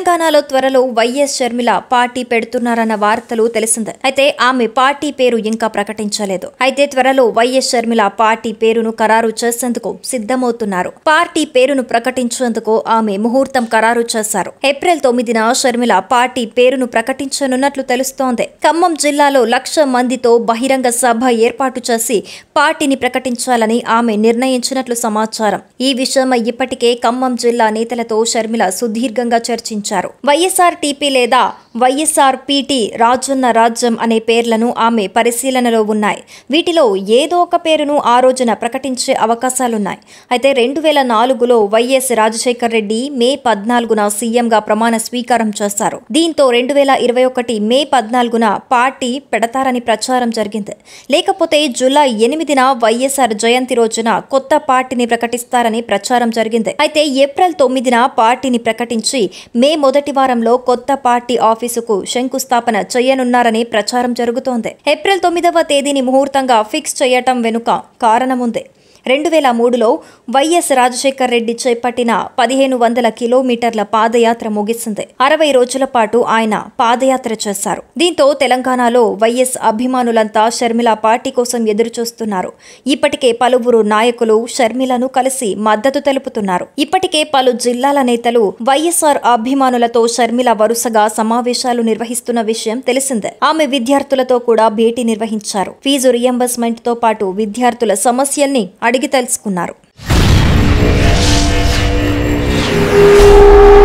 తెలంగాణలో త్వరలో YS Sharmila party పెడుతున్నారన్న వార్తలు తెలిసిందే అయితే ఆమె పార్టీ పేరు ఇంకా ప్రకటించలేదు అయితే త్వరలో వైఎస్ షర్మిల పార్టీ పేరును ఖరారు చేసేందుకు సిద్ధమవుతున్నారు పార్టీ పేరును ప్రకటించేందుకు ఆమె ముహూర్తం ఖరారు చేశారు ఏప్రిల్ తొమ్మిదిన షర్మిల పార్టీ పేరును ప్రకటించనున్నట్లు తెలుస్తోంది ఖమ్మం జిల్లాలో లక్ష మందితో బహిరంగ సభ ఏర్పాటు చేసి పార్టీని ప్రకటించాలని ఆమె నిర్ణయించినట్లు సమాచారం ఈ విషయమై ఇప్పటికే ఖమ్మం జిల్లా నేతలతో షర్మిల సుదీర్ఘంగా చర్చించారు వైఎస్ఆర్ టీపీ లేదా వైఎస్ఆర్ పీటీ రాజన్న రాజ్యం అనే పేర్లను ఆమె పరిశీలనలో ఉన్నాయి వీటిలో ఏదో ఒక పేరును ఆ రోజున ప్రకటించే అవకాశాలున్నాయి అయితే రెండు వేల నాలుగులో వైఎస్ రాజశేఖర్ రెడ్డి మే పద్నాలుగున సీఎంగా ప్రమాణ స్వీకారం చేశారు దీంతో రెండు వేల ఇరవై ఒకటి మే పద్నాలుగున పార్టీ పెడతారని ప్రచారం జరిగింది లేకపోతే జూలై ఎనిమిదిన వైఎస్ఆర్ జయంతి రోజున కొత్త పార్టీని ప్రకటిస్తారని ప్రచారం జరిగింది అయితే ఏప్రిల్ తొమ్మిదిన పార్టీని ప్రకటించి మే మొదటి వారంలో కొత్త పార్టీ ఆఫీసుకు శంకుస్థాపన చేయనున్నారని ప్రచారం జరుగుతోంది ఏప్రిల్ తొమ్మిదవ తేదీని ముహూర్తంగా ఫిక్స్ చేయటం వెనుక కారణముంది రెండు వేల మూడులో వైఎస్ రాజశేఖర్ రెడ్డి చేపట్టిన పదిహేను వందల కిలోమీటర్ల పాదయాత్ర ముగిసింది అరవై రోజుల పాటు ఆయన పాదయాత్ర చేశారు దీంతో తెలంగాణలో వైఎస్ అభిమానులంతా షర్మిల పార్టీ కోసం ఎదురుచూస్తున్నారు ఇప్పటికే పలువురు నాయకులు షర్మిలను కలిసి మద్దతు తెలుపుతున్నారు ఇప్పటికే పలు జిల్లాల నేతలు వైఎస్ఆర్ అభిమానులతో షర్మిల వరుసగా సమావేశాలు నిర్వహిస్తున్న విషయం తెలిసిందే ఆమె విద్యార్థులతో కూడా భేటీ నిర్వహించారు ఫీజు రియంబర్స్మెంట్ తో పాటు విద్యార్థుల సమస్యల్ని అడిగి తెలుసుకున్నారు